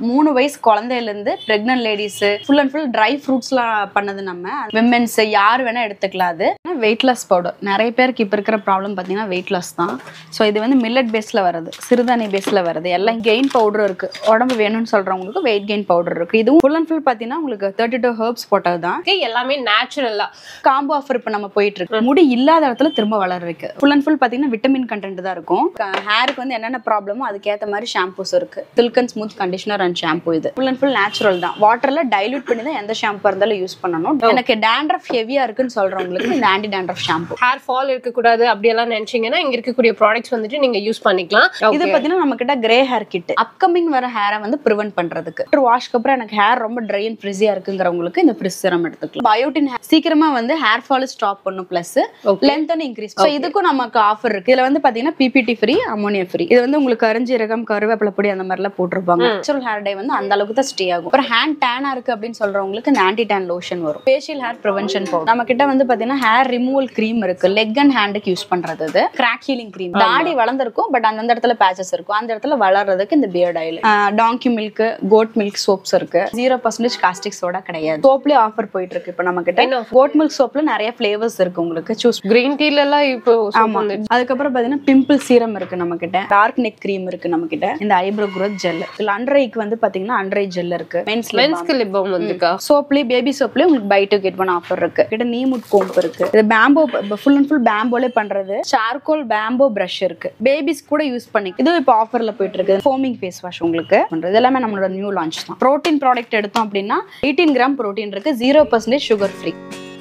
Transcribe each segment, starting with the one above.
மூணு வயசு குழந்தையில இருந்து pregnant ladies full and full dry ஃப்ரூட்ஸ்லாம் பண்ணது நம்ம விமென்ஸ் யார் வேணா எடுத்துக்கலாம் அது வெயிட் லாஸ் பவுடர் நிறைய பேருக்கு இப்போ இருக்கிற ப்ராப்ளம் பார்த்தீங்கன்னா வெயிட் லாஸ் தான் ஸோ இது வந்து மில்லட் பேஸில் வருது சிறுதானிய பேஸில் வருது எல்லாம் கெயின் பவுடர் இருக்கு உடம்பு வேணும்னு சொல்றவங்களுக்கு வெயிட் கெயின் பவுடர் இருக்கு இதுவும் ஃபுல் அண்ட் ஃபுல் பார்த்தீங்கன்னா உங்களுக்கு தேர்ட்டி டூ ஹர்ப்ஸ் போட்டது தான் இருக்கு. எல்லாமே நேச்சுரலா காம்போ ஆஃபர் இப்போ நம்ம போயிட்டு இருக்கு முடி இல்லாத இடத்துல திரும்ப வளர வைக்க ஃபுல் அண்ட் ஃபுல் பார்த்தீங்கன்னா விட்டமின் கண்டென்ட் தான் இருக்கும் ஹேருக்கு வந்து என்னென்ன ப்ராப்ளமோ அதுக்கேற்ற மாதிரி ஷாம்பூஸ் இருக்கு silk and smooth conditioner and shampoo இது ஃபுல் அண்ட் ஃபுல் நேச்சுரல் தான் வாட்டர்ல டைல்யூட் பண்ணி தான் எந்த ஷாம்பு இருந்தாலும் யூஸ் பண்ணணும் எனக்கு டேண்ட்ரஃப் ஹெவியா இருக்குன்னு சொல்றவங்களுக்கு இந்த anti dandruff shampoo hair fall இருக்கக்கூடாது அப்படியெல்லாம் நினைச்சீங்கன்னா இங்க இருக்கக்கூடிய ப்ராடக்ட்ஸ் வந்துட்டு நீங்க யூஸ் பண்ணிக்கலாம் இது பாத்தீங்கன்னா நம்ம கிட்ட கிரே ஹேர் கிட் அப்கமிங் வர ஹேரை வந்து ப்ரிவென்ட் பண்றதுக்கு வாஷ்க்கு அப்புறம் எனக்கு ஹேர் ரொம்ப ட்ரை அண்ட் ஃப்ரிஸியா இருக்குங்கிறவங்களுக்கு இந்த ஃப்ரிஸ் சிரம் எடுத்துக்கலாம் பயோட்டின் சீக்கிரமா வந்து ஹேர் ஃபால் ஸ்டாப் பண்ணும் plus Okay. Length and increase so இதுக்கும் நமக்கு ஆஃபர் இருக்கு இதுல வந்து பாத்தீங்கன்னா பிபிடி ஃப்ரீ அமோனியா ஃப்ரீ இது வந்து உங்களுக்கு கருஞ்சீரகம் கருவேப்பிலை பொடி அந்த மாதிரிலாம் போட்டிருப்பாங்க நேச்சுரல் ஹேர் டை வந்து அந்த அளவுக்கு தான் ஸ்டே ஆகும் அப்புறம் ஹேண்ட் டேனா இருக்கு அப்படின்னு சொல்றவங்களுக்கு இந்த ஆன்டி டேன் லோஷன் வரும் ஃபேஷியல் ஹேர் ப்ரிவென்ஷன் பவுடர் நம்ம கிட்ட வந்து பாத்தீங்கன்னா ஹேர் ரிமூவல் க்ரீம் இருக்கு லெக் அண்ட் ஹேண்டுக்கு யூஸ் பண்றது இது கிராக் ஹீலிங் க்ரீம் தாடி வளர்ந்துருக்கும் பட் அந்தந்த இடத்துல பேச்சஸ் இருக்கும் அந்த இடத்துல வளர்றதுக்கு இந்த beard oil donkey milk goat milk soaps இருக்கு ஜீரோ பர்சன்டேஜ் காஸ்டிக் சோடா கிடையாது சோப்லயே ஆஃபர் போயிட்டு இருக்கு இப்போ நம்ம கிட்ட என்ன கோட் மில்க் சோப்ல நிறைய ஃபிளேவர்ஸ் இருக்கு உங்களுக்கு சூஸ் கிரீன் டீல எல்லாம் இப்போ soap ஆமா வந்துடுச்சு. அதுக்கப்புறம் பாத்தீங்கன்னா பிம்பிள் சீரம் இருக்கு நம்ம கிட்ட டார்க் நெக் க்ரீம் இருக்கு நம்ம கிட்ட இந்த ஐப்ரோ growth ஜெல் இதுல அண்டரைக்கு வந்து பாத்தீங்கன்னா அண்டரை ஜெல் இருக்கு மென்ஸ்ல மென்ஸ்க்கு லிப் பாம் வந்துருக்கா சோப்லயே பேபி சோப்லயே உங்களுக்கு buy to get one offer இருக்கு கிட்ட நீமுட் கோம்பு இருக்கு இது பேம்போ ஃபுல் அண்ட் ஃபுல் பேம்போலே பண்றது சார்கோல் பேம்போ பிரஷ் இருக்கு பேபிஸ் கூட யூஸ் பண்ணி இது இப்போ ஆஃபர்ல போயிட்டு இருக்கு ஃபோமிங் ஃபேஸ் வாஷ் உங்களுக்கு பண்றது எல்லாமே நம்மளோட நியூ லான்ச் தான் ப்ரோட்டீன் ப்ராடக்ட் எடுத்தோம் அப்படின்னா எயிட்டீன் கிராம் ப்ரோட்டீன் இருக்கு zero percentage sugar free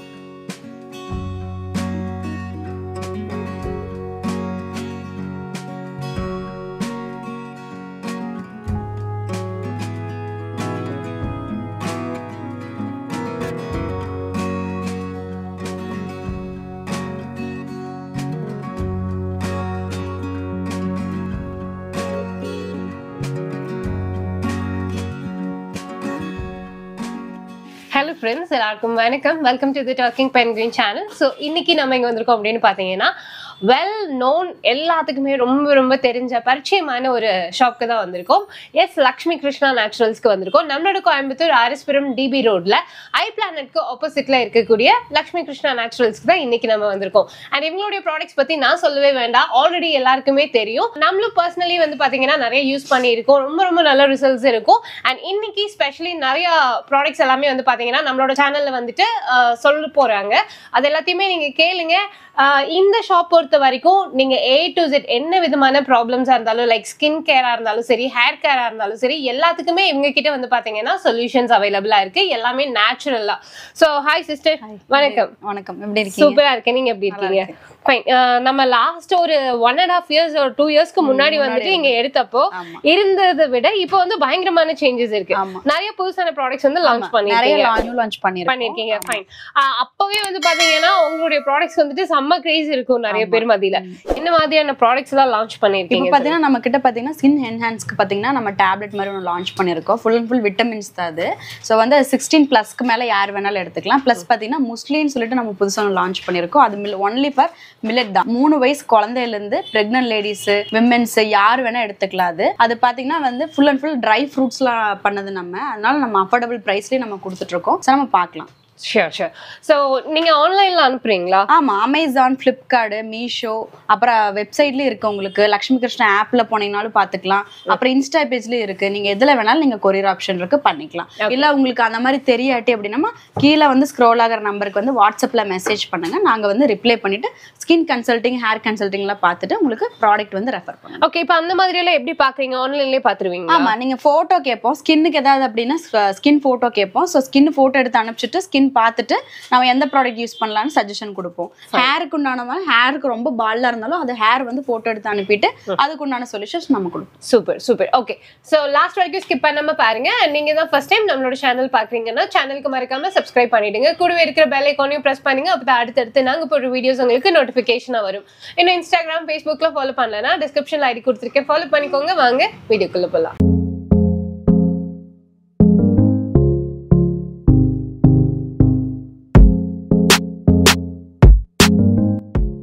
hello friends எல்லாருக்கும் வணக்கம் welcome to the talking penguin channel so இன்னைக்கு நம்ம இங்கே வந்திருக்கோம் அப்படின்னு பார்த்தீங்கன்னா வெல் நோன் எல்லாத்துக்குமே ரொம்ப ரொம்ப தெரிஞ்ச பரிச்சயமான ஒரு ஷாப்க்கு தான் வந்திருக்கோம் எஸ் லக்ஷ்மி கிருஷ்ணா நேச்சுரல்ஸ்க்கு வந்திருக்கோம் நம்மளோட கோயம்புத்தூர் ஆர்எஸ்புரம் டிபி ரோட்ல ஐ பிளானட்க்கு ஆப்போசிட்ல இருக்கக்கூடிய லக்ஷ்மி கிருஷ்ணா நேச்சுரல்ஸ்க்கு தான் இன்னைக்கு நம்ம வந்திருக்கோம் அண்ட் இவங்களுடைய ப்ராடக்ட்ஸ் பத்தி நான் சொல்லவே வேண்டாம் ஆல்ரெடி எல்லாருக்குமே தெரியும் நம்மளும் பர்சனலி வந்து பாத்தீங்கன்னா நிறைய யூஸ் பண்ணியிருக்கோம் ரொம்ப ரொம்ப நல்ல ரிசல்ட்ஸ் இருக்கும் அண்ட் இன்னைக்கு ஸ்பெஷலி நிறைய ப்ராடக்ட்ஸ் எல்லாமே வந்து பாத்தீங்கன்னா நம்மளோட சேனல்ல வந்துட்டு அஹ், சொல்ல போறாங்க அது எல்லாத்தையுமே நீங்க கேளுங்க அஹ், இந்த ஷாப் பொறுத்த வரைக்கும் நீங்க ஏ டு Z என்ன விதமான ப்ராப்ளம்ஸா இருந்தாலும் லைக் ஸ்கின் கேரா இருந்தாலும் சரி ஹேர் கேரா இருந்தாலும் சரி எல்லாத்துக்குமே இவங்க கிட்ட வந்து பாத்தீங்கன்னா சொல்யூஷன்ஸ் அவைலபிளா இருக்கு எல்லாமே நேச்சுரலா ஸோ ஹாய் சிஸ்டர் வணக்கம் வணக்கம் எப்படி இருக்கீங்க சூப்பரா இருக்கேன் நீங்க எப்படி இருக்கீங்க ஃபைன் நம்ம லாஸ்ட் ஒரு ஒன் அண்ட் ஹாஃப் இயர்ஸ் ஒரு டூ இயர்ஸ்க்கு முன்னாடி வந்துட்டு இங்க எடுத்தப்போ ஆமா இருந்ததை விட இப்போ வந்து பயங்கரமான சேஞ்சஸ் இருக்கு ஆமா நிறைய புதுசான ப்ராடக்ட்ஸ் வந்து லான்ச் நிறைய பண்ணிருக்கீங்க நியூ லான்ச் பண்ணிருக்கோம் பண்ணிருக்கீங்க ஃபைன் அப்பவே வந்து பாத்தீங்கன்னா உங்களுடைய ப்ராடக்ட்ஸ் வந்துட்டு செம்ம கிரேஸ் இருக்கும் நிறைய பேர் மத்தியில என்ன மாதிரியான ப்ராடக்ட்ஸ் எல்லாம் லான்ச் இப்போ பண்ணிருக்கீங்க பார்த்தீங்கன்னா நம்ம கிட்ட பார்த்தீங்கன்னா ஸ்கின் என்ஹான்ஸ்க்கு பார்த்தீங்கன்னா நம்ம டேப்லெட் மாதிரி ஒன்று லான்ச் பண்ணியிருக்கோம் ஃபுல் அண்ட் ஃபுல் விட்டமின்ஸ் தான் அது ஸோ வந்து சிக்ஸ்டீன் ப்ளஸ்க்கு மேலே யார் வேணாலும் எடுத்துக்கலாம் ப்ளஸ் பார்த்தீங்கன்னா முஸ்லின்னு சொல்லிட்டு நம்ம புதுசாக ஒன்று லான்ச் பண்ணியிருக்கோம் அது மில் ஒன்லி ஃபார் மில்லட் தான் மூணு வயசு குழந்தையிலேருந்து ப்ரெக்னன்ட் லேடிஸு விமென்ஸ் யார் வேணால் எடுத்துக்கலாம் அது அது பார்த்தீங்கன்னா வந்து ஃபுல் அண்ட் ஃபுல் ட்ரை ஃப்ரூட்ஸ்லாம் பண்ணது நம்ம அதனால நம்ம அஃபோர்டபுள் ப்ரைஸ்லேயே நம்ம கொடுத்துட்ருக்கோம் ஸோ நம்ம பார்க்கலாம் ஷியோர் ஷியோர் ஸோ நீங்க ஆன்லைன்ல அனுப்புறீங்களா ஆமா அமேசான் ஃப்ளிப்கார்டு மீஷோ அப்புறம் வெப்சைட்லயும் இருக்கு உங்களுக்கு லக்ஷ்மி கிருஷ்ணா ஆப்ல போனீங்கனாலும் பாத்துக்கலாம் அப்புறம் இன்ஸ்டா பேஜ்லயும் இருக்கு நீங்க எதுல வேணாலும் நீங்க கொரியர் ஆப்ஷன் இருக்கு பண்ணிக்கலாம் இல்ல உங்களுக்கு அந்த மாதிரி தெரியாட்டி அப்படின்னா கீழே வந்து ஸ்க்ரோல் ஆகிற நம்பருக்கு வந்து வாட்ஸ்அப்ல மெசேஜ் பண்ணுங்க நாங்க வந்து ரிப்ளை பண்ணிட்டு ஸ்கின் கன்சல்டிங் ஹேர் கன்சல்டிங்லாம் பார்த்துட்டு உங்களுக்கு ப்ராடக்ட் வந்து ரெஃபர் பண்ணுவோம் ஓகே இப்போ அந்த மாதிரி எல்லாம் எப்படி பாக்குறீங்க ஆன்லைன்லயே பாத்துருவீங்க ஆமா நீங்க போட்டோ கேட்போம் ஸ்கின்னுக்கு ஏதாவது அப்படின்னா ஸ்கின் போட்டோ கேட்போம் ஸோ ஸ்கின் போட்டோ எடுத்து அனுப்பிச்சிட்டு ஸ்கின் பார்த்துட்டு நம்ம எந்த ப்ராடக்ட் யூஸ் பண்ணலாம்னு சஜஷன் கொடுப்போம் ஹேருக்கு உண்டான மாதிரி ஹேருக்கு ரொம்ப பால்லா இருந்தாலும் அது ஹேர் வந்து போட்டோ எடுத்து அனுப்பிட்டு அதுக்கு உண்டான சொல்யூஷன்ஸ் நம்ம கொடுப்போம் super super okay so last வரைக்கும் ஸ்கிப் பண்ணாம பாருங்க And நீங்க தான் ஃபர்ஸ்ட் டைம் நம்மளோட சேனல் பாக்குறீங்கன்னா சேனலுக்கு மறக்காம சப்ஸ்கிரைப் பண்ணிடுங்க கூடவே இருக்கிற பெல் ஐக்கானையும் பிரஸ் பண்ணுங்க அப்போ அடுத்தடுத்து நாங்க போடுற வீடியோஸ் உங்களுக்கு நோட்டிஃபிகேஷனா வரும் இன்னும் இன்ஸ்டாகிராம் ஃபேஸ்புக்ல ஃபாலோ பண்ணலன்னா டிஸ்கிரிப்ஷன்ல ஐடி கொடுத்துருக்கேன் ஃபாலோ பண்ணிக்கோங்க வாங்க வீடியோக்குள்ள போலாம் சொல்லுங்க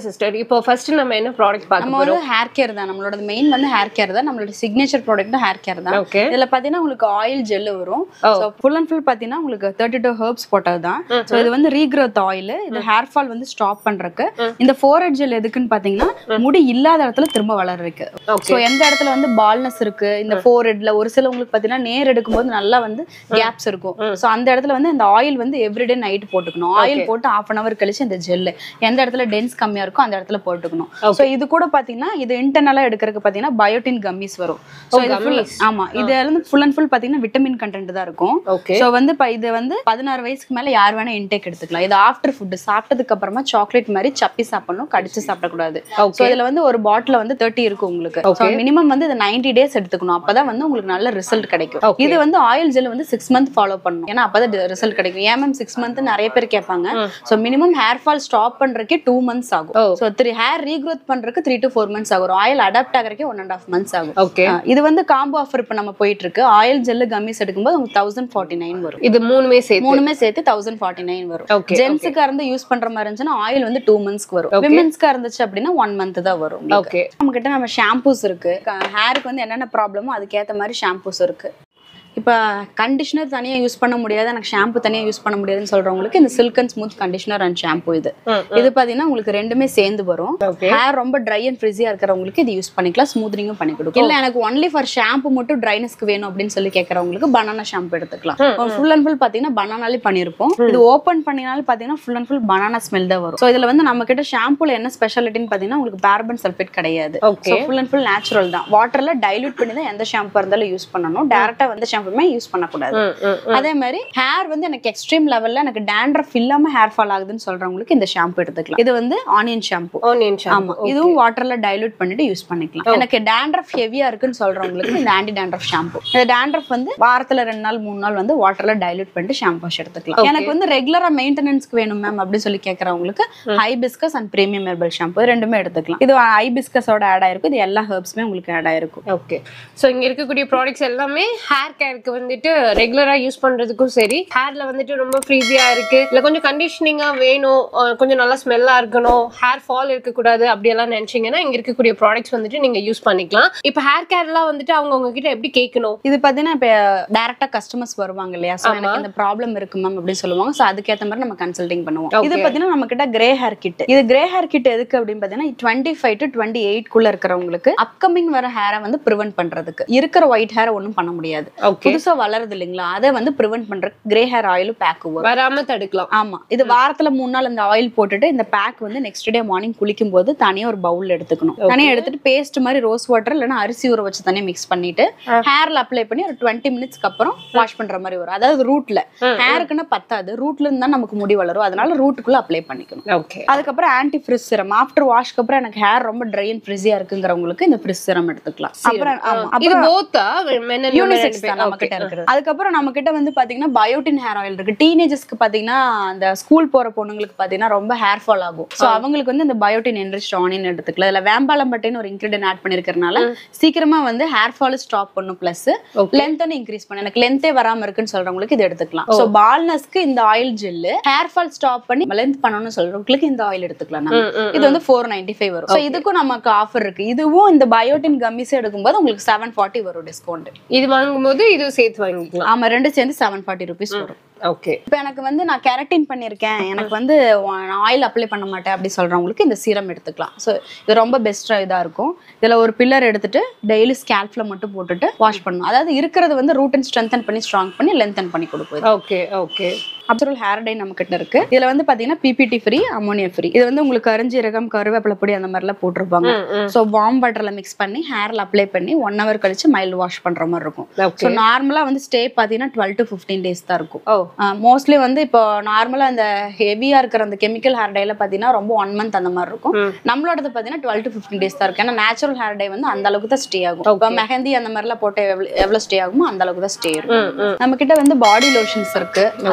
சிஸ்டர் இப்போ ஃபர்ஸ்ட் நம்ம என்ன ப்ராடக்ட் பார்க்க நம்ம வந்து ஹேர் கேர் தான் நம்மளோட மெயின் வந்து ஹேர் கேர் தான் நம்மளோட சிக்னேச்சர் ப்ராடக்ட் ஹேர் கேர் தான் ஓகே இதுல பாத்தீங்கன்னா உங்களுக்கு ஆயில் ஜெல் வரும் ஸோ ஃபுல் அண்ட் ஃபுல் பாத்தீங்கன்னா உங்களுக்கு தேர்ட்டி டூ ஹர்ப்ஸ் போட்டது தான் ஸோ இது வந்து ரீக்ரோத் ஆயில் இது ஹேர் ஃபால் வந்து ஸ்டாப் பண்றதுக்கு இந்த ஃபோர் ஹெட் ஜெல் எதுக்குன்னு பாத்தீங்கன்னா முடி இல்லாத இடத்துல திரும்ப வளர்றதுக்கு ஓகே ஸோ எந்த இடத்துல வந்து பால்னஸ் இருக்கு இந்த ஃபோர் ஹெட்ல ஒரு சில உங்களுக்கு பாத்தீங்கன்னா நேர் எடுக்கும்போது நல்லா வந்து கேப்ஸ் இருக்கும் ஸோ அந்த இடத்துல வந்து இந்த ஆயில் வந்து எவ்ரிடே நைட் போட்டுக்கணும் ஆயில் போட்டு ஆஃப் அன் அவர் கழிச்சு இந்த ஜெல் எந்த இடத்துல டென்ஸ் கம்மியா இருக்கோ அந்த இடத்துல போட்டுக்கணும் ஸோ இது கூட பாத்தீங்கன்னா இது இன்டர்னலா எடுக்கிறதுக்கு பாத்தீங்கன்னா பயோட்டின் கம்மிஸ் வரும் ஸோ இது full- ஆமா இது வந்து ஃபுல் அண்ட் ஃபுல் பாத்தீங்கன்னா விட்டமின் கண்டென்ட் தான் இருக்கும் ஓகே ஸோ வந்து இப்போ இது வந்து பதினாறு வயசுக்கு மேல யார் வேணா இன்டேக் எடுத்துக்கலாம் இது ஆஃப்டர் ஃபுட் சாப்பிட்டதுக்கு அப்புறமா சாக்லேட் மாதிரி சப்பி சாப்பிடணும் கடிச்சு சாப்பிடக்கூடாது ஸோ ஓகே இதுல வந்து ஒரு பாட்டில் வந்து தேர்ட்டி இருக்கும் உங்களுக்கு ஸோ மினிமம் வந்து இது நைன்டி டேஸ் எடுத்துக்கணும் அப்பதான் வந்து உங்களுக்கு நல்ல ரிசல்ட் கிடைக்கும் Okay. இது வந்து ஆயில் ஜெல் வந்து சிக்ஸ் மந்த் ஃபாலோ பண்ணணும் ஏன்னா அப்பதான் ரிசல்ட் கிடைக்கும் ஏன் மேம் சிக்ஸ் மந்த் நிறைய பேர் கேட்பாங்க so minimum hair fall stop பண்றதுக்கே டூ மந்த்ஸ் ஆகும் oh so three hair regrowth பண்றதுக்கு த்ரீ டு ஃபோர் மந்த்ஸ் ஆகும் ஆயில் அடாப்ட் ஆகிறதுக்கே ஒன் அண்ட் ஆஃப் மந்த்ஸ் ஆகும் ஓகே ஆ, இது வந்து காம்போ ஆஃபர் இப்போ நம்ம போயிட்டு இருக்கு ஆயில் ஜெல்லு கம்மிஸ் எடுக்கும்போது உங்களுக்கு தௌசண்ட் ஃபார்ட்டி நைன் வரும் இது மூணுமே சேர்த்து மூணுமே சேர்த்து தௌசண்ட் ஃபார்ட்டி நைன் வரும் ஓகே ஜென்ஸுக்கா இருந்து யூஸ் பண்ற மாதிரி இருந்துச்சுன்னா ஆயில் வந்து டூ மந்த்ஸ்க்கு வரும் Okay. விமென்ஸ்க்கா இருந்துச்சு அப்படின்னா ஒன் மந்த் தான் வரும் உங்களுக்கு. ஓகே நம்ம கிட்ட நம்ம ஷாம்பூஸ் இருக்கு ஹேருக்கு வந்து என்னென்ன ப்ராப்ளமோ அதுக்கேற்ற மாதிரி ஷாம்பூஸ் இருக்கு இப்போ கண்டிஷனர் தனியாக யூஸ் பண்ண முடியாது எனக்கு ஷாம்பு தனியாக யூஸ் பண்ண முடியாதுன்னு சொல்றவங்களுக்கு இந்த silk and smooth conditioner and shampoo இது இது பார்த்தீங்கன்னா உங்களுக்கு ரெண்டுமே சேர்ந்து வரும் ஓகே ஹேர் ரொம்ப ட்ரை அண்ட் ஃப்ரிஸியாக இருக்கிறவங்களுக்கு இது யூஸ் பண்ணிக்கலாம் ஸ்மூத்னிங்கும் பண்ணி கொடுக்கும் இல்லை எனக்கு ஒன்லி ஃபார் ஷாம்பு மட்டும் ட்ரைனஸ்க்கு வேணும் அப்படின்னு சொல்லி கேட்குறவங்களுக்கு பனானா ஷாம்பு எடுத்துக்கலாம் ஃபுல் அண்ட் ஃபுல் பார்த்தீங்கன்னா பனானாலே பண்ணியிருப்போம் இது ஓப்பன் பண்ணினாலும் பார்த்தீங்கன்னா full and full banana smell தான் வரும் ஸோ இதில் வந்து நம்ம கிட்ட ஷாம்புல என்ன ஸ்பெஷாலிட்டின்னு பார்த்தீங்கன்னா உங்களுக்கு பேரபன் சல்ஃபேட் கிடையாது okay full and full natural தான் வாட்டர்ல டைல்யூட் பண்ணி தான் எந்த ஷாம்பு இருந்தாலும் யூஸ் பண்ணணும் டேரக்டா வந்து ஷாம்புமே யூஸ் பண்ணக்கூடாது அதே மாதிரி ஹேர் வந்து எனக்கு எக்ஸ்ட்ரீம் லெவல்ல எனக்கு டேண்ட்ரஃப் இல்லாம ஹேர் ஃபால் ஆகுதுன்னு சொல்றவங்களுக்கு இந்த ஷாம்பு எடுத்துக்கலாம் இது வந்து ஆனியன் ஷாம்பு ஆனியன் ஆமா இதுவும் வாட்டர்ல டைல்யூட் பண்ணிட்டு யூஸ் பண்ணிக்கலாம் எனக்கு டேண்ட்ரஃப் ஹெவியா இருக்குன்னு சொல்றவங்களுக்கு இந்த ஆன்டி டேண்ட்ரஃப் ஷாம்பு இந்த டேண்ட்ரஃப் வந்து வாரத்துல ரெண்டு நாள் மூணு நாள் வந்து வாட்டர்ல டைல்யூட் பண்ணிட்டு ஷாம்பு வாஷ் எடுத்துக்கலாம் எனக்கு வந்து ரெகுலரா மெயின்டெனன்ஸ்க்கு வேணும் மேம் அப்படின்னு சொல்லி கேட்கறவங்களுக்கு hibiscus and premium herbal shampoo ரெண்டுமே எடுத்துக்கலாம் இது ஹைபிஸ்கஸோட ஆட் ஆயிருக்கும் இது எல்லா ஹெர்ப்ஸுமே உங்களுக்கு ஆட் ஆயிருக்கும் ஓகே ஸோ இங்க இருக்கக்கூடிய ப்ராடக்ட்ஸ் எல்லாமே ஹேர் கேருக்கு வந்துட்டு ரெகுலரா யூஸ் பண்றதுக்கும் சரி ஹேர்ல வந்துட்டு ரொம்ப ஃப்ரீஸியா இருக்கு இல்ல கொஞ்சம் கண்டிஷனிங்கா வேணும் அஹ் கொஞ்சம் நல்லா ஸ்மெல்லா இருக்கணும் ஹேர் ஃபால் இருக்கக்கூடாது அப்படியெல்லாம் நினைச்சீங்கன்னா இங்க இருக்கக்கூடிய ப்ராடக்ட்ஸ் வந்துட்டு நீங்க யூஸ் பண்ணிக்கலாம் இப்போ ஹேர் கேர்லாம் வந்துட்டு அவங்க உங்ககிட்ட எப்படி கேட்கணும் இது பாத்தீங்கன்னா இப்ப டேரக்டா கஸ்டமர்ஸ் வருவாங்க இல்லையா சோ எனக்கு இந்த ப்ராப்ளம் இருக்கு மேம் அப்படின்னு சொல்லுவாங்க சோ அதுக்கேத்த மாதிரி நம்ம கன்சல்டிங் பண்ணுவோம் இது பாத்தீங்கன்னா நம்ம கிட்ட கிரே ஹேர் கிட் இது கிரே ஹேர் கிட் எதுக்கு அப்படின்னு பாத்தீங்கன்னா twenty five to twenty eight குள்ள இருக்கிறவங்களுக்கு அப்கமிங் வர ஹேரை வந்து ப்ரிவென்ட் பண்றதுக்கு இருக்கிற ஒயிட் ஹேரை ஒன்றும் பண்ண முடியாது ஓகே புதுசா வளருது இல்லைங்களா அதை வந்து ப்ரிவென்ட் பண்றதுக்கு கிரே ஹேர் ஆயிலும் பேக் வரும் வராம தடுக்கலாம் ஆமா இது வாரத்துல மூணு நாள் இந்த ஆயில் போட்டுட்டு இந்த பேக் வந்து நெக்ஸ்ட் டே மார்னிங் குளிக்கும் போது தனியா ஒரு பவுல் எடுத்துக்கணும் தனியா எடுத்துட்டு பேஸ்ட் மாதிரி ரோஸ் வாட்டர் இல்லைன்னா அரிசி ஊற வச்சு தனியா மிக்ஸ் பண்ணிட்டு ஹேர்ல அப்ளை பண்ணி ஒரு டுவெண்ட்டி மினிட்ஸ்க்கு அப்புறம் வாஷ் பண்ற மாதிரி வரும் அதாவது ரூட்ல ஹேருக்குன்னா பத்தாது ரூட்ல இருந்து தான் நமக்கு முடி வளரும் அதனால ரூட்டுக்குள்ள அப்ளை பண்ணிக்கணும் ஓகே அதுக்கப்புறம் ஆன்டி ஃப்ரிஸ் சிரம் ஆஃப்டர் வாஷ்க்கு அப்புறம் எனக்கு ஹேர் ரொம்ப ட்ரை அண்ட் ஃப்ரிஸியா இருக்குங்கிறவங்களுக்கு இந்த ஃப்ரிஸ் சிரம் எடுத்துக்கலாம் அப்புறம் ஆமா இது அப்புறம் போத்தா மென் யூனிசெக்ஸ் தான் நம்ம கிட்ட இருக்குது அதுக்கப்புறம் நம்ம கிட்ட வந்து பாத்தீங்கன்னா பயோட்டின் ஹேர் ஆயில் இருக்கு டீனேஜர்ஸ்க்கு பாத்தீங்கன்னா அந்த ஸ்கூல் போற பொண்ணுங்களுக்கு பாத்தீங்கன்னா ரொம்ப ஹேர் ஃபால் ஆகும் சோ அவங்களுக்கு வந்து இந்த பயோட்டின் என்ரிச் ஆனியன் எடுத்துக்கலாம் இதுல வேம்பாலம் பட்டைன்னு ஒரு இன்கிரிடியன் ஆட் பண்ணிருக்கறனால சீக்கிரமா வந்து ஹேர் ஃபால் ஸ்டாப் பண்ணும் பிளஸ் Okay. லென்த் இன்க்ரீஸ் பண்ணு எனக்கு லென்த்தே வராம இருக்குன்னு சொல்றவங்களுக்கு இது எடுத்துக்கலாம் சோ பால்னஸ்க்கு இந்த oil gel hair fall stop பண்ணி லென்த் பண்ணணும்னு சொல்றவங்களுக்கு இந்த ஆயில் எடுத்துக்கலாம் நம்ம இது வந்து ஃபோர் நைன்டி ஃபைவ் வரும் ஸோ இதுக்கும் நமக்கு ஆஃபர் இருக்கு இதுவும் இந்த பயோட்டின் கம்மிஸ் எடுக்கும்போது உங்களுக்கு செவன் ஃபார்ட்டி வரும் டிஸ்கவுண்ட் இது வாங்கும்போது இது சேர்த்து வாங்கிக்கலாம் ஆமா ரெண்டு சேர்ந்து செவன் ஃபார்ட்டி ருபீஸ் வரும் ஓகே இப்போ எனக்கு வந்து நான் கெரட்டின் பண்ணியிருக்கேன் எனக்கு வந்து ஆயில் அப்ளை பண்ண மாட்டேன் அப்படி சொல்றவங்களுக்கு இந்த சீரம் எடுத்துக்கலாம் ஸோ இது ரொம்ப பெஸ்ட்டாக இதாக இருக்கும் இதில் ஒரு பில்லர் எடுத்துட்டு டெய்லி ஸ்கேல்ஃபில் மட்டும் போட்டுட்டு வாஷ் பண்ணணும் அதாவது இருக்கிறது வந்து ரூட் அண்ட் ஸ்ட்ரென்தன் பண்ணி ஸ்ட்ராங் பண்ணி லென்தன் பண்ணி கொடுக்கும் இது. ஓகே ஓகே அப்சரல் ஹேர் டை நம்ம கிட்ட இருக்கு இதுல வந்து பாத்தீங்கன்னா பிபிடி ஃப்ரீ அமோனியா ஃப்ரீ இது வந்து உங்களுக்கு கருஞ்சீரகம் கருவேப்பிலை பொடி அந்த மாதிரிலாம் போட்டிருப்பாங்க ஸோ வார்ம் வாட்டர்ல மிக்ஸ் பண்ணி ஹேர்ல அப்ளை பண்ணி ஒன் ஹவர் கழிச்சு மைல்டு வாஷ் பண்ற மாதிரி இருக்கும் ஓகே ஸோ நார்மலா வந்து ஸ்டே பாத்தீங்கன்னா டுவெல் டு ஃபிஃப்டீன் டேஸ் தான் இருக்கும் ஓ மோஸ்ட்லி வந்து இப்போ நார்மலா அந்த ஹெவியா இருக்கிற அந்த கெமிக்கல் ஹேர் டைல பாத்தீங்கன்னா ரொம்ப ஒன் மந்த் அந்த மாதிரி இருக்கும் ம். நம்மளோடது பாத்தீங்கன்னா டுவெல் டு ஃபிஃப்டின் டேஸ் தான் இருக்கும் ஏன்னா நேச்சுரல் ஹேர் டை வந்து அந்த அளவுக்கு தான் ஸ்டே ஆகும் இப்போ மெஹந்தி அந்த மாதிரிலாம் போட்டு எவ்வளவு- எவ்வளவு ஸ்டே ஆகுமோ அந்த அளவுக்கு தான் ஸ்டே இருக்கும் ம் ம் நம்ம கிட்ட வந்து பாடி லோஷன்ஸ் இருக்கு அதுக்கப்புறம்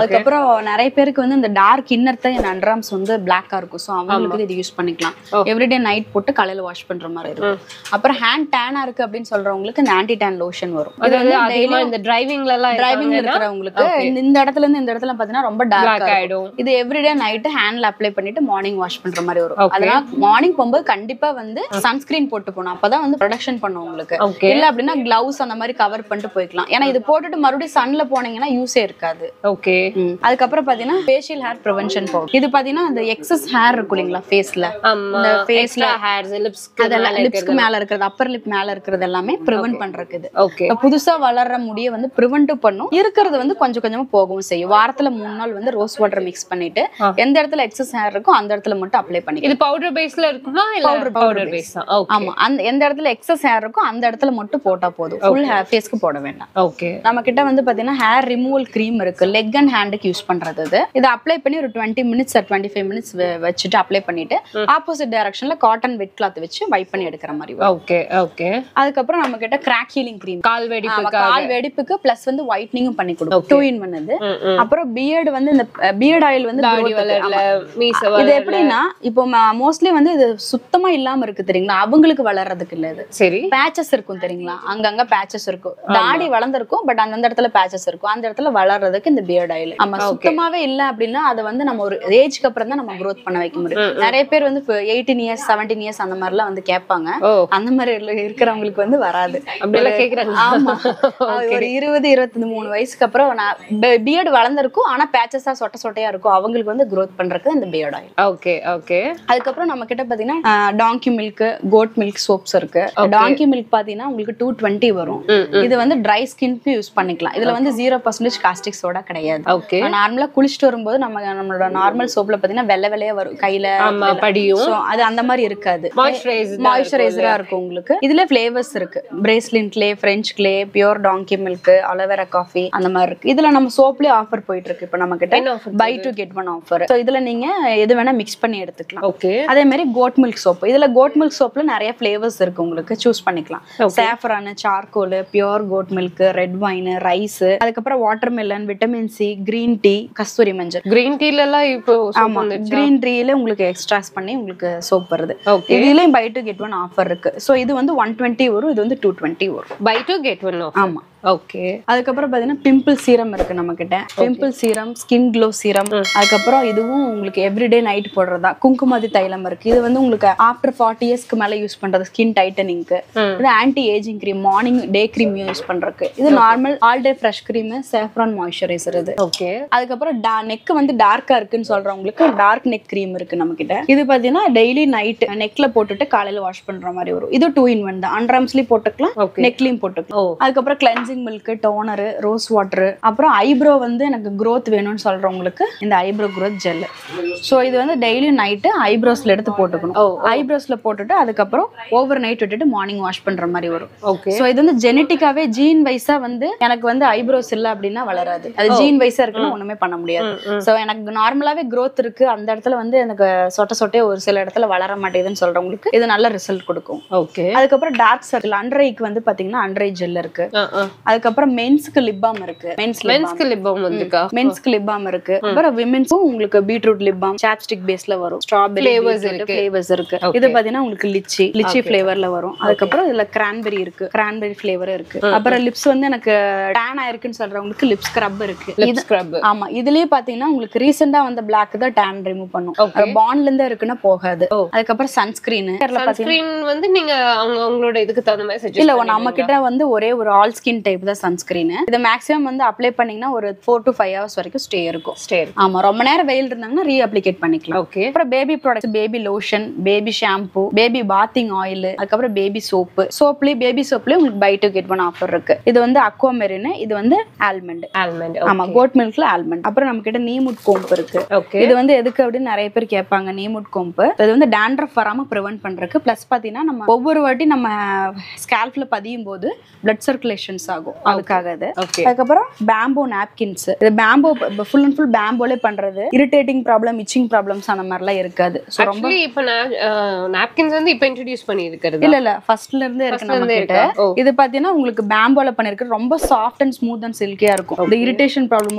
நிறைய பேருக்கு வந்து இந்த டார்க் இன்னர் தான் என் அண்டர்ஆர்ம்ஸ் வந்து பிளாக்கா இருக்கும் ஸோ அவங்களுக்கு இது யூஸ் பண்ணிக்கலாம் ஓ. எவ்ரிடே நைட் போட்டு காலையில வாஷ் பண்ற மாதிரி இருக்கும் அப்புறம் ஹேண்ட் டேனா இருக்கு அப்படின்னு சொல்றவங்களுக்கு இந்த ஆன்டி டேன் லோஷன் வரும் இது அதாவது வந்து அதிகமா இந்த டிரைவிங்ல எல்லாம் டிரைவிங் இருக்காங்கன்னா இருக்கிறவங்களுக்கு இந்த- இந்த இடத்துல இருந்து இந்த இடத்துல பாத்தீங்கன்னா ரொம்ப black டார்க் ஆயிடும் இது எவ்ரிடே நைட் ஹேண்ட்ல அப்ளை பண்ணிட்டு மார்னிங் வாஷ் பண்ற மாதிரி வரும் Okay. அதனால மார்னிங் போகும்போது கண்டிப்பா வந்து சன்ஸ்கிரீன் போட்டு போகணும் அப்பதான் வந்து ப்ரொடக்ஷன் பண்ணும் உங்களுக்கு ஓகே இல்ல அப்படின்னா கிளவுஸ் அந்த மாதிரி கவர் பண்ணிட்டு போய்க்கலாம் ஏன்னா இது போட்டுட்டு மறுபடியும் சன்ல போனீங்கன்னா யூஸே இருக்காது ஓகே அதுக்கப்புறம் பாத்தீங்கன்னா ஃபேஷியல் ஹேர் ப்ரிவென்ஷன் பவுடர் இது பாத்தீங்கன்னா அந்த எக்ஸஸ் ஹேர் இருக்கும் இல்லைங்களா ஃபேஸ்ல ஆமா இந்த face ல- ஃபேஸ்ல ஹேர்ஸ் லிப்ஸ்க்கு அதெல்லாம் லிப்ஸ்க்கு மேல இருக்கிறது அப்பர் லிப் மேல இருக்கிறது எல்லாமே ப்ரிவென்ட் பண்றதுக்கு இது ஓகே இப்ப புதுசா வளர்ற முடிய வந்து ப்ரிவென்ட் பண்ணும் இருக்கிறது வந்து கொஞ்சம் கொஞ்சமா போகவும் செய்யும் வாரத்துல மூணு நாள் வந்து ரோஸ் வாட்டர் மிக்ஸ் பண்ணிட்டு ஆ. எந்த இடத்துல எக்ஸஸ் ஹேர் இருக்கோ அந்த இடத்துல மட்டும் அப்ளை பண்ணிக்கலாம் இது பவுடர் பேஸ்ல இருக்குமா இல்ல Powder- powder powder base. Base தான் ஓகே ஆமா அந்த எந்த இடத்துல எக்ஸஸ் ஹேர் இருக்கோ அந்த இடத்துல மட்டும் போட்டா போதும் ஃபுல் ஹேர் ஃபேஸ்க்கு போட வேண்டாம் ஓகே நம்ம கிட்ட வந்து பாத்தீங்கன்னா ஹேர் ரிமூவல் க்ரீம் இருக்கு லெக் அண்ட் ஹேண்டுக்கு யூஸ் பண்றது இது இதை அப்ளை பண்ணி ஒரு twenty minutes or twenty five minutes வச்சுட்டு அப்ளை பண்ணிட்டு ஆப்போசிட் டைரக்ஷன்ல காட்டன் வெட் கிளாத் வச்சு வைப் பண்ணி எடுக்கிற மாதிரி வரும் ஓகே ஓகே அதுக்கப்புறம் நம்ம கிட்ட கிராக் ஹீலிங் க்ரீம் கால் வெடிப்புக்கா கால் வெடிப்புக்கு பிளஸ் வந்து ஒயிட்னிங்கும் பண்ணி கொடுக்கும் Okay. டூ இன் ஒன் இது ம், ம். அப்புறம் பியர்டு வந்து இந்த பியர்ட் ஆயில் வந்து தாடி growth க்கு. வளரல ஆமா. மீச இது வளரல எப்படின்னா இப்போ மோஸ்ட்லி வந்து இது சுத்தமா இல்லாம இருக்கு தெரியுங்களா அவங்களுக்கு வளர்றதுக்கு இல்ல இது சரி பேச்சஸ் இருக்கும் தெரியுங்களா அங்கங்க பேச்சஸ் இருக்கும் தாடி வளர்ந்துருக்கும் பட் அந்தந்த இடத்துல பேச்சஸ் இருக்கும் அந்த இடத்துல வளர்றதுக்கு இந்த பியர்ட் ஆயில் ஆமா சுத்தமாவே இல்ல அப்படின்னா அதை வந்து நம்ம ஒரு ஏஜ்க்கு அப்புறம் தான் நம்ம growth பண்ண வைக்க முடியும் நிறைய பேர் வந்து எயிட்டீன் இயர்ஸ் செவன்டீன் இயர்ஸ் அந்த மாதிரிலாம் வந்து கேட்பாங்க ஓ அந்த மாதிரி இல்ல- இருக்கிறவங்களுக்கு வந்து வராது அப்படியெல்லாம் கேக்குறாங்க ஆமா அது ஒரு இருபது இருபத்தி மூணு வயசுக்கு அப்புறம் நான் பியர்டு வளர்ந்துருக்கும் ஆனா பேச்சஸா சொட்ட சொட்டையா இருக்கும் அவங்களுக்கு வந்து growth பண்றதுக்கு இந்த பியர்ட் ஆயில் ஓகே ஓகே அதுக்கப்புறம் நம்ம கிட்ட பாத்தீங்கன்னா donkey milk goat milk soaps இருக்கு டாங்கி மில்க் பாத்தீங்கன்னா உங்களுக்கு டூ டுவெண்ட்டி வரும் ம், ம். இது வந்து ட்ரை ஸ்கின்க்கு யூஸ் பண்ணிக்கலாம் இதுல வந்து ஜீரோ பர்சன்டேஜ் காஸ்டிக் சோடா கிடையாது ஓகே நார்மலா குளிச்சுட்டு வரும்போது நம்ம நம்மளோட நார்மல் சோப்ல பாத்தீங்கன்னா வெள்ளை வெள்ளையா வரும் கையில ஆமா படியும் So, அது அந்த மாதிரி இருக்காது மாய்ஸ்சரைஸ் மாய்ஸ்சரைசரா இருக்கும் உங்களுக்கு இதுல ஃபிளேவர்ஸ் இருக்கு Brazilian clay French clay pure donkey milk aloe vera coffee அந்த மாதிரி இருக்கு இதுல நம்ம சோப்லயே ஆஃபர் போயிட்டு இருக்கு இப்போ நம்ம கிட்ட என்ன offer buy to get one offer so இதுல நீங்க எது வேணா மிக்ஸ் பண்ணி எடுத்துக்கலாம் ஓகே அதே மாதிரி கோட் மில்க் சோப் இதுல கோட் மில்க் சோப்ல நிறைய ஃபிளேவர்ஸ் இருக்கு உங்களுக்கு சூஸ் பண்ணிக்கலாம் saffron charcoal pure goat milk red wine rice அதுக்கப்புறம் watermelon vitamin C green tea kasturi manjal green டீல எல்லாம் இப்போ soap ஆமா வந்துருச்சா? கிரீன் டீல உங்களுக்கு எக்ஸ்ட்ராஸ் பண்ணி உங்களுக்கு சோப் வருது ஓகே இதுலயும் buy to get one offer இருக்கு சோ இது வந்து ஒன் டுவெண்ட்டி வரும் இது வந்து டூ டுவெண்ட்டி வரும் பை டு கெட் ஒன் ஆமா ஓகே அதுக்கப்புறம் பாத்தீங்கன்னா பிம்பிள் சீரம் இருக்கு நம்ம கிட்ட pimple serum skin glow serum அதுக்கப்புறம் இதுவும் உங்களுக்கு எவ்ரிடே நைட் போடுறதா குங்குமதி தைலம் இருக்கு இது வந்து உங்களுக்கு ஆஃப்டர் ஃபார்ட்டி இயர்ஸ்க்கு மேல யூஸ் பண்றது ஸ்கின் டைட்டனிங்க்கு ம். இது anti aging cream morning day cream use பண்றதுக்கு இது normal all day fresh cream saffron moisturiser இது ஓகே அதுக்கப்புறம் நெக் வந்து டார்க்கா இருக்குன்னு சொல்றவங்களுக்கு டார்க் நெக் க்ரீம் இருக்கு நம்ம கிட்ட இது பாத்தீங்கன்னா டெய்லி நைட் நெக்ல போட்டுட்டு காலையில வாஷ் பண்ற மாதிரி வரும் இது டூ இன் ஒன் தான் அண்டர்ஆர்ம்ஸ்லயும் போட்டுக்கலாம் ஓகே நெக்லயும் போட்டுக்கலாம் ஓ அதுக்கப்புறம் cleansing milk toner rose water அப்புறம் ஐப்ரோ வந்து எனக்கு growth வேணும்னு சொல்றவங்களுக்கு இந்த ஐப்ரோ growth ஜெல் ஸோ இது வந்து டெய்லி நைட்டு ஐப்ரோஸ்ல எடுத்து போட்டுக்கணும் ஓ ஐப்ரோஸ்ல போட்டுட்டு அதுக்கப்புறம் ஓவர் நைட் விட்டுட்டு மார்னிங் வாஷ் பண்ற மாதிரி வரும் ஓகே ஸோ இது வந்து ஜெனட்டிக்காவே ஜீன் வைஸா வந்து எனக்கு வந்து ஐப்ரோஸ் இல்ல அப்படின்னா வளராது அது ஜீன் வைஸா இருக்குன்னு ஒண்ணுமே பண்ண முடியாது ம், ம். ஸோ எனக்கு நார்மலாவே growth இருக்கு அந்த இடத்துல வந்து எனக்கு சொட்ட சொட்டே ஒரு சில இடத்துல வளர மாட்டேங்குதுன்னு சொல்றவங்களுக்கு இது நல்ல ரிசல்ட் கொடுக்கும் ஓகே அதுக்கப்புறம் டார்க் சர்க்கிள் அண்டர் ஐக்கு வந்து பாத்தீங்கன்னா அண்டர் ஐ ஜெல் இருக்கு அதுக்கப்புறம் மென்ஸ்க்கு லிப் பாம் இருக்கு மென்ஸ் மென்ஸ்க்கு லிப் பாம் வந்துக்கா மென்ஸ்க்கு லிப் பாம் இருக்கு அப்புறம் விமென்ஸ்க்கும் உங்களுக்கு பீட்ரூட் லிப் பாம் சாப்ஸ்டிக் பேஸ்ல வரும் ஸ்ட்ராபெரி Flavours இருக்கு. ஃபிளேவர்ஸ் இருக்கு Okay. இது பாத்தீங்கன்னா உங்களுக்கு லிச்சி லிச்சி ஃபிளேவர்ல வரும் அதுக்கப்புறம் இதுல கிரான்பெரி இருக்கு கிரான்பெரி ஃபிளேவர் இருக்கு அப்புறம் லிப்ஸ் வந்து எனக்கு டேன் ஆயிருக்குன்னு சொல்றவங்களுக்கு லிப் ஸ்க்ரப் இருக்கு லிப் ஸ்க்ரப் ஆமா இதுலயே பாத்தீங்கன்னா உங்களுக்கு ரீசெண்டா வந்த பிளாக் தான் டேன் ரிமூவ் பண்ணும் Okay. பாண்ட்ல இருந்து இருக்குன்னா போகாது ஓ. அதுக்கப்புறம் சன்ஸ்கிரீன் சன்ஸ்கிரீன் வந்து நீங்க அவங்க அவங்களோட இதுக்கு தகுந்த மாதிரி suggest இல்ல பண்ணுவீங்களா? நம்ம கிட்ட வந்து ஒரே ஒரு ஆல் ஸ்கின் டைப் தான் சன்ஸ்கிரீன் இது மேக்ஸிமம் வந்து அப்ளை பண்ணீங்கன்னா ஒரு ஃபோர் டு ஃபைவ் ஹவர்ஸ் வரைக்கும் ஸ்டே இருக்கும் Stay. ஆமா ரொம்ப நேரம் வெயில் இருந்தாங்கன்னா ரீ அப்ளிகேட் பண்ணிக்கலாம் ஓகே அப்புறம் baby products baby lotion baby shampoo baby bathing oil அதுக்கப்புறம் பேபி சோப்பு சோப்லயே பேபி சோப்லயே உங்களுக்கு buy to get one offer இருக்கு இது வந்து அக்வாமெரின் இது வந்து ஆல்மண்ட் ஆல்மண்ட் ஆமா கோட் மில்க்ல ஆல்மண்ட் அப்புறம் நம்ம கிட்ட நீமுட் கோம்பு இருக்கு ஓகே இது வந்து எதுக்கு அப்படின்னு நிறைய பேர் கேட்பாங்க நீமுட் கோம்பு இது வந்து டேண்ட்ரஃப் வராம ப்ரிவென்ட் பண்றதுக்கு ப்ளஸ் பாத்தீங்கன்னா நம்ம ஒவ்வொரு வாட்டி நம்ம ஸ்கேல்ப்ல பதியும் போது பிளட் சர்க்குலேஷன்ஸ் ஆகும் அதுக்காக இது ஓகே அதுக்கப்புறம் பேம்போ நாப்கின்ஸ் இது பேம்போ ஃபுல் அண்ட் ஃபுல் பேம்போலே பண்றது இரிட்டேட்டிங் ப்ராப்ளம் இச்சிங் ப்ராப்ளம்ஸ் அந்த மாதிரிலாம் இருக்காது ஸோ ரொம்ப ஆக்சுவலி இப்போ நாப்கின்ஸ் வந்து இப்போ இன்ட்ரடியூஸ் பண்ணி இருக்கிறது இல்ல இல்ல ஃபர்ஸ்ட்ல இருந்தே இருக்கு First ல நம்ம இருந்தே கிட்ட இருக்கா? ஓ. இது பாத்தீங்கன்னா உங்களுக்கு பேம்போல பண்ணிருக்கு ரொம்ப சாஃப்ட் அண்ட் ஸ்மூத் அண்ட் சில்கியா இருக்கும் இந்த இரிட்டேஷன் ப்ராப்ளமோ ஹார்ஷ்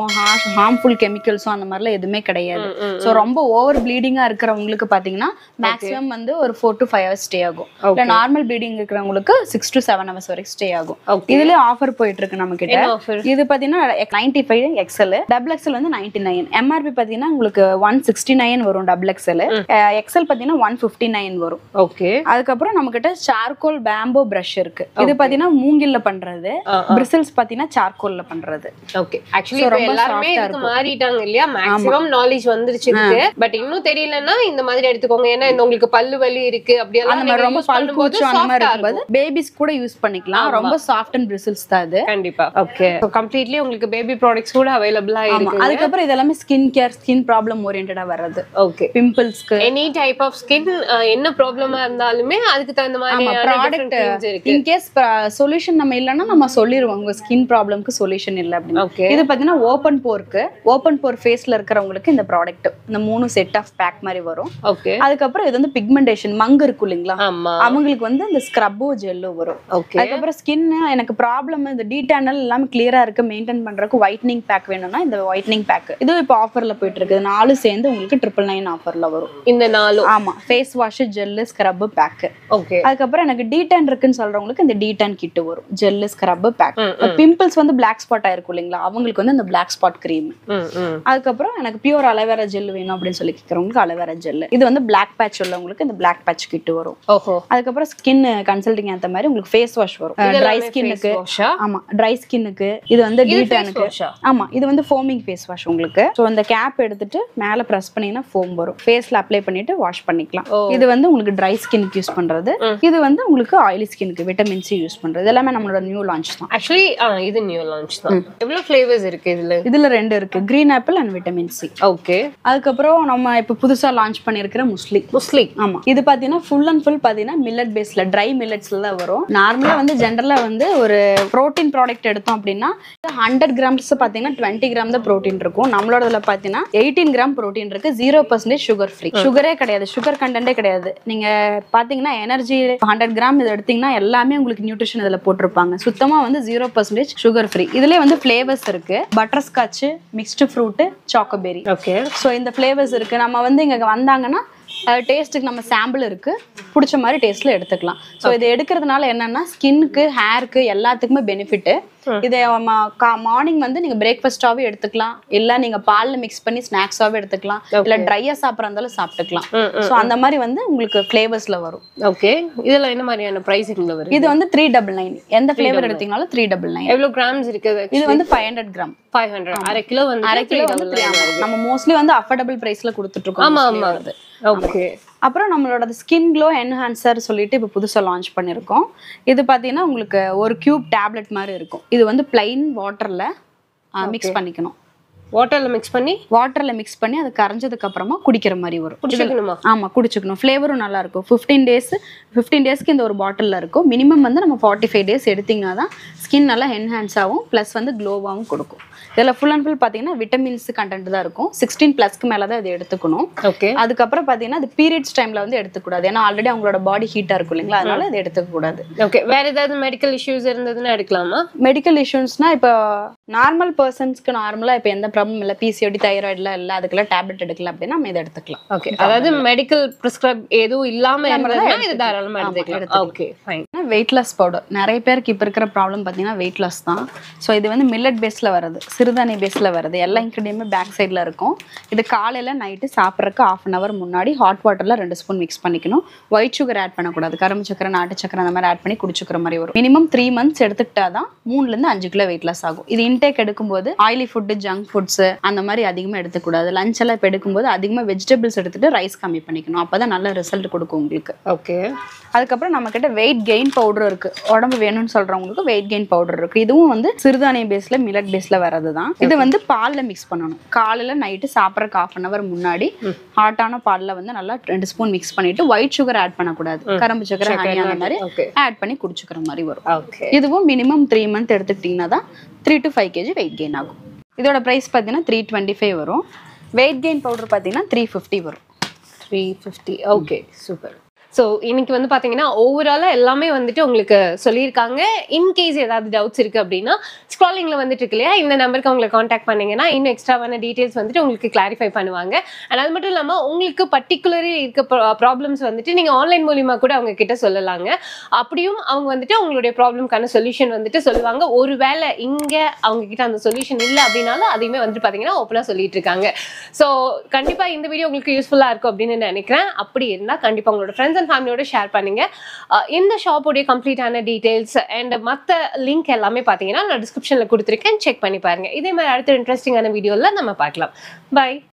ஹார்ம்ஃபுல் கெமிக்கல்ஸும் அந்த மாதிரிலாம் எதுவுமே கிடையாது ஸோ ரொம்ப ஓவர் ப்ளீடிங்கா இருக்கிறவங்களுக்கு பாத்தீங்கன்னா மேக்ஸிமம் வந்து ஒரு four to five hours stay ஆகும் இல்ல நார்மல் ப்ளீடிங் இருக்கிறவங்களுக்கு சிக்ஸ் டு செவன் ஹவர்ஸ் வரைக்கும் ஸ்டே ஆகும் Okay. இதுல ஆஃபர் போயிட்டு இருக்கு நம்ம கிட்ட என்ன ஆஃபர் இது பாத்தீங்கன்னா ninety five XL double XL வந்து நைன்டி நைன் எம்ஆர்பி பாத்தீங்கன்னா உங்களுக்கு ஒன் சிக்ஸ்டி நைன் வரும் டபுள் எக்ஸல் எக்ஸல் பாத்தீங்கன்னா ஒன் ஃபிஃப்டி நைன் வரும் ஓகே அதுக்கப்புறம் நம்ம கிட்ட சார்கோல் பேம்போ பிரஷ் இருக்கு இது பாத்தீங்கன்னா மூங்கில்ல பண்றது பிரிசல்ஸ் பாத்தீங்கன்னா சார்கோல்ல பண்றது ஓகே ஆக்சுவலி இப்போ ரொம்ப எல்லாருமே soft-ஆ இதுக்கு மாறிட்டாங்க இல்லையா மேக்ஸிமம் நாலேஜ் வந்துருச்சு இதுக்கு பட் இன்னும் தெரியலன்னா இந்த மாதிரி எடுத்துக்கோங்க ஏன்னா இந்த உங்களுக்கு பல்லு வலி இருக்கு அப்படி எல்லாம் அந்த மாதிரி ரொம்ப use பல் பண்ணும்போது கூச்சம் அந்த மாதிரி soft-ஆ இருக்கும்போது பேபிஸ் கூட யூஸ் பண்ணிக்கலாம் ரொம்ப சாஃப்ட் அண்ட் பிரிசல்ஸ் தான் அது கண்டிப்பா ஓகே கம்ப்ளீட்லி உங்களுக்கு பேபி ப்ராடக்ட்ஸ் கூட அவைலபிளா ஆமா இருக்கு அதுக்கப்புறம் இதெல்லாமே ஸ்கின் கேர் ஸ்கின் ப்ராப்ளம் ஓரியன்டா வர்றது ஓகே பிம்பிள்ஸ்க்கு எனி டைப் ஆஃப் ஸ்கின் என்ன ப்ராப்ளமா இருந்தாலுமே அதுக்கு தகுந்த மாதிரி ப்ராடக்ட் இருக்கு இன்கேஸ் சொல்யூஷன் நம்ம இல்லைன்னா நம்ம சொல்லிடுவோம் உங்க ஸ்கின் ப்ராப்ளம்க்கு சொல்யூஷன் இல்லை அப்படின்னு ஓகே இது பாத்தீங்கன்னா ஓப்பன் போருக்கு ஓப்பன் போர் ஃபேஸ்ல இருக்கிறவங்களுக்கு இந்த ப்ராடக்ட் இந்த மூணு செட் ஆஃப் பேக் மாதிரி வரும் ஓகே அதுக்கப்புறம் இது வந்து பிக்மெண்டேஷன் மங்கு இருக்கும் இல்லைங்களா ஆமா அவங்களுக்கு வந்து இந்த ஸ்க்ரப்போ ஜெல்லோ வரும் ஓகே அதுக்கப்புறம் ஸ்கின் எனக்கு ப்ராப்ளம் இந்த டீடேனல் எல்லாமே கிளியரா இருக்கு மெயின்டைன் பண்றதுக்கு ஒயிட்னிங் பேக் வேணும்னா இந்த ஒயிட்னிங் பேக் இது இப்போ ஆஃபர்ல போயிட்டு இருக்கு நாலு சேர்ந்து உங்களுக்கு ட்ரிபிள் நைன் ஆஃபர்ல வரும் இந்த நாளும் ஆமா face wash gel scrub pack okay அதுக்கப்புறம் எனக்கு டீடன் இருக்குன்னு சொல்றவங்களுக்கு இந்த டீடன் கிட் வரும் ஜெல்லு ஸ்க்ரப் பேக் ம், பிம்பிள்ஸ் வந்து பிளாக் ஸ்பாட் ஆயிருக்கும் இல்லைங்களா அவங்களுக்கு வந்து இந்த பிளாக் ஸ்பாட் கிரீம் ம் ம் அதுக்கப்புறம் எனக்கு பியூர் அலோவேரா ஜெல் வேணும் அப்படின்னு சொல்லி கேட்குறவங்களுக்கு அலோவேரா ஜெல் இது வந்து பிளாக் பேட்ச் உள்ளவங்களுக்கு இந்த பிளாக் பேட்ச் கிட் வரும் ஓஹோ அதுக்கப்புறம் ஸ்கின் கன்சல்டிங் ஏற்ற மாதிரி உங்களுக்கு ஃபேஸ் வாஷ் வரும் ட்ரை ஸ்கின்னுக்கு வாஷா ஆமா ட்ரை ஸ்கின்னுக்கு இது வந்து இது ஃபேஸ் டீடனுக்கு வாஷா ஆமா இது வந்து ஃபோமிங் ஃபேஸ் வாஷ் உங்களுக்கு ஸோ அந்த கேப் எடுத்துட்டு மேல ப்ரெஸ் பண்ணீங்கன்னா ஃபோம் வரும் ஃபேஸ்ல அப்ளை பண்ணிட்டு வாஷ் பண்ணிக்கலாம் ஓ. இது வந்து உங்களுக்கு ட்ரை ஸ்கின்னுக்கு யூஸ் பண்றது ம். இது வந்து உங்களுக்கு ஆயிலி ஸ்கின்னுக்கு விட்டமின் சி யூஸ் பண்றது இது எல்லாமே நம்மளோட நியூ லான்ச் தான் ஆக்சுவலி இது நியூ லான்ச் தான் எவ்வளவு ஃபிளேவர்ஸ் இருக்கு இதுல இதுல ரெண்டு இருக்கு green apple and vitamin C okay அதுக்கப்புறம் நம்ம இப்போ புதுசா லான்ச் பண்ணியிருக்கிற முஸ்லி முஸ்லிம் ஆமா இது பாத்தீங்கன்னா ஃபுல் அண்ட் ஃபுல் பாத்தீங்கன்னா மில்லட் பேஸ்ல ட்ரை மில்லட்ஸ்ல தான் வரும் நார்மலா வந்து ஜென்ரலா வந்து ஒரு புரோட்டீன் ப்ராடக்ட் எடுத்தோம் அப்படின்னா ஹண்ட்ரட் கிராம்ஸ் பாத்தீங்கன்னா டுவெண்ட்டி கிராம் தான் ப்ரோட்டீன் இருக்கும் நம்மளோட இதுல பாத்தீங்கன்னா எயிட்டீன் கிராம் ப்ரோட்டீன் இருக்கு ஜீரோ பர்சன்டேஜ் சுகர் ஃப்ரீ சுகரே கிடையாது சுகர் கண்டென்ட்டே கிடையாது நீங்க பாத்தீங்கன்னா எனர்ஜி ஹண்ட்ரட் கிராம் இது எடுத்தீங்கன்னா எல்லாமே உங்களுக்கு நியூட்ரிஷன் இதுல போட்டிருப்பாங்க சுத்தமா வந்து ஜீரோ பர்சன்டேஜ் சுகர் ஃப்ரீ இதுலயே வந்து ஃபிளேவர்ஸ் இருக்கு butterscotch mixed fruit chocoberry okay so இந்த ஃப்ளேவர்ஸ் இருக்கு நம்ம வந்து இங்க வந்தாங்கன்னா டேஸ்ட்டுக்கு நம்ம சாம்பிள் இருக்கு பிடிச்ச மாதிரி டேஸ்ட்ல எடுத்துக்கலாம் ஸோ இது எடுக்கிறதுனால என்னன்னா ஸ்கின்னுக்கு ஹேருக்கு எல்லாத்துக்குமே பெனிஃபிட் இதை மார்னிங் வந்து நீங்க பிரேக்ஃபாஸ்டாவே எடுத்துக்கலாம் இல்ல நீங்க பால்ல மிக்ஸ் பண்ணி ஸ்நாக்ஸாவே எடுத்துக்கலாம் இல்ல ட்ரையா சாப்பிட்றா இருந்தாலும் சாப்பிட்டுக்கலாம் ம், ஸோ அந்த மாதிரி வந்து உங்களுக்கு ஃப்ளேவர்ஸ்ல வரும் ஓகே இதுல என்ன மாதிரியான பிரைசிங்ல வருது இது வந்து த்ரீ டபுள் நைன் எந்த ஃப்ளேவர் எடுத்தீங்கனாலும் த்ரீ டபுள் நைன் எவ்வளவு கிராம்ஸ் இருக்குது இது வந்து five hundred gram five hundred அரை கிலோ வந்து அரை கிலோ வந்து three ஆமா. நம்ம மோஸ்ட்லி வந்து அஃபோர்டபுள் பிரைஸ்ல கொடுத்துட்டு இருக்கோம் ஆமா mostly ஆமா வருது. ஓகே அப்புறம் நம்மளோட ஸ்கின் க்ளோ என்ஹான்சர் சொல்லிட்டு இப்போ புதுசாக லான்ச் பண்ணியிருக்கோம் இது பார்த்தீங்கன்னா உங்களுக்கு ஒரு கியூப் டேப்லெட் மாதிரி இருக்கும் இது வந்து பிளைன் வாட்டரில் மிக்ஸ் பண்ணிக்கணும் வாட்டர்ல மிக்ஸ் பண்ணி வாட்டரில் மிக்ஸ் பண்ணி அது கரைஞ்சதுக்கு அப்புறமா குடிக்கிற மாதிரி வரும் குடிச்சுக்கணுமா ஆமாம் குடிச்சுக்கணும் ஃப்ளேவரும் நல்லா இருக்கும் ஃபிஃப்டீன் டேஸ் ஃபிஃப்டீன் டேஸ்க்கு இந்த ஒரு பாட்டிலில் இருக்கும் மினிமம் வந்து நம்ம ஃபார்ட்டி ஃபைவ் டேஸ் எடுத்தீங்கன்னா தான் ஸ்கின் நல்லா என்ஹான்ஸ் ஆகும் ப்ளஸ் வந்து க்ளோவாகவும் கொடுக்கும் இதில் ஃபுல் அண்ட் ஃபுல் பார்த்தீங்கன்னா விட்டமின்ஸ் கண்டென்ட் தான் இருக்கும் சிக்ஸ்டீன் ப்ளஸ்க்கு மேலே தான் இது எடுத்துக்கணும் ஓகே அதுக்கப்புறம் பார்த்தீங்கன்னா அது பீரியட்ஸ் டைமில் வந்து எடுத்துக்கூடாது ஏன்னா ஆல்ரெடி அவங்களோட பாடி ஹீட்டாக இருக்கும் இல்லைங்களா அதனால இது எடுத்துக்கக்கூடாது ஓகே வேற ஏதாவது மெடிக்கல் இஷ்யூஸ் இருந்ததுன்னா எடுக்கலாமா மெடிக்கல் இஷ்யூஸ்னா இப்போ நார்மல் பர்சன்ஸ்க்கு நார்மலாக இப்போ எந்த ப்ராப்ளம் இல்லை பிசிஓடி தைராய்டுலாம் இல்லை அதுக்கெல்லாம் டேப்லெட் எடுக்கல அப்படின்னா நம்ம இதை எடுத்துக்கலாம் ஓகே அதாவது மெடிக்கல் ப்ரிஸ்கிரைப் எதுவும் இல்லாம இருந்ததுன்னா இது தாராளமா எடுத்துக்கலாம் okay fine weight loss powder நிறைய பேருக்கு இப்போ இருக்கிற ப்ராப்ளம் பார்த்தீங்கன்னா வெயிட் லாஸ் தான் ஸோ இது வந்து மில்லட் பேஸில் வருது சிறுதானிய பேஸில் வருது எல்லா இன்க்ரீடியமே பேக் சைடில் இருக்கும் இது காலையில் நைட்டு சாப்பிட்றதுக்கு ஆஃப் அன் ஹவர் முன்னாடி ஹாட் வாட்டரில் ரெண்டு ஸ்பூன் மிக்ஸ் பண்ணிக்கணும் ஒயிட் சுகர் ஆட் பண்ணக்கூடாது கரும்பு சக்கரை நாட்டு சக்கரை அந்த மாதிரி ஆட் பண்ணி குடிச்சுக்கிற மாதிரி வரும் மினிமம் த்ரீ மந்த்ஸ் எடுத்துக்கிட்டா தான் மூணுலேருந்து அஞ்சு கிலோ வெயிட் லாஸ் ஆகும் இது இன்டேக் எடுக்கும்போது ஆயிலி ஃபுட்டு ஜங்க் ஃபுட்ஸ் அந்த மாதிரி அதிகமாக எடுத்துக்கூடாது லஞ்ச் எல்லாம் இப்போ எடுக்கும்போது அதிகமாக வெஜிடபிள்ஸ் எடுத்துட்டு ரைஸ் கம்மி பண்ணிக்கணும் அப்போ தான் நல்ல ரிசல்ட் கொடுக்கும் உங்களுக்கு ஓகே அதுக்கப்புறம் நம்ம கிட்ட வெயிட் கெயின் பவுடர் இருக்கு உடம்பு வேணும்னு சொல்றவங்களுக்கு வெயிட் கெயின் பவுடர் இருக்கு இதுவும் வந்து சிறுதானிய பேஸ்ல மில்லட் பேஸ்ல வர்றது தான் இது வந்து பால்ல மிக்ஸ் பண்ணணும் காலையில நைட்டு சாப்பிட்றக்கு ஆஃப் அன் அவர் முன்னாடி ஹாட்டான பால்ல வந்து நல்லா ரெண்டு ஸ்பூன் மிக்ஸ் பண்ணிட்டு ஒயிட் சுகர் ஆட் பண்ணக்கூடாது கரும்பு சக்கரை ஹனி அந்த மாதிரி ஓகே ஆட் பண்ணி குடிச்சுக்கிற மாதிரி வரும் ஓகே இதுவும் மினிமம் த்ரீ மந்த் எடுத்துக்கிட்டிங்கன்னா தான் three to five KG weight gain ஆகும் இதோட ப்ரைஸ் பார்த்தீங்கன்னா த்ரீ டுவெண்ட்டி ஃபைவ் வரும் வெயிட் கெயின் பவுடர் பார்த்தீங்கன்னா த்ரீ ஃபிஃப்டி வரும் three fifty okay super so இன்னைக்கு வந்து பார்த்தீங்கன்னா ஓவராலாக எல்லாமே வந்துட்டு உங்களுக்கு சொல்லியிருக்காங்க இன்கேஸ் ஏதாவது டவுட்ஸ் இருக்குது அப்படின்னா ஸ்க்ராலிங்கில் வந்துட்டு இருக்கு இல்லையா இந்த நம்பருக்கு உங்களை காண்டாக்ட் பண்ணீங்கன்னா இன்னும் எக்ஸ்ட்ராவான டீட்டெயில்ஸ் வந்துட்டு உங்களுக்கு கிளாரிஃபை பண்ணுவாங்க அண்ட் அது மட்டும் இல்லாமல் உங்களுக்கு பர்டிகுலரி இருக்க ப்ராப்ளம்ஸ் வந்துட்டு நீங்கள் ஆன்லைன் மூலியமா கூட அவங்க கிட்ட சொல்லலாங்க அப்படியும் அவங்க வந்துட்டு அவங்களுடைய ப்ராப்ளம்க்கான சொல்யூஷன் வந்துட்டு சொல்லுவாங்க ஒருவேளை இங்கே அவங்க கிட்ட அந்த சொல்யூஷன் இல்லை அப்படின்னாலும் அதையுமே வந்துட்டு பார்த்தீங்கன்னா ஓப்பனாக சொல்லிட்டு இருக்காங்க ஸோ கண்டிப்பாக இந்த வீடியோ உங்களுக்கு யூஸ்ஃபுல்லாக இருக்கும் அப்படின்னு நினைக்கிறேன் அப்படி இருந்தால் கண்டிப்பாக உங்களோட ஃப்ரெண்ட்ஸ் அண்ட் ஃபேமிலியோட ஷேர் பண்ணுங்க அஹ் இந்த ஷாப்போடைய கம்ப்ளீட்டான டீடைல்ஸ் அண்ட் மற்ற லிங்க் எல்லாமே பார்த்தீங்கன்னா நான் டிஸ்கிரிப்ஷனில் கொடுத்துருக்கேன் செக் பண்ணி பாருங்க இதே மாதிரி அடுத்த இன்ட்ரெஸ்டிங்கான வீடியோவில் நம்ம பார்க்கலாம் பை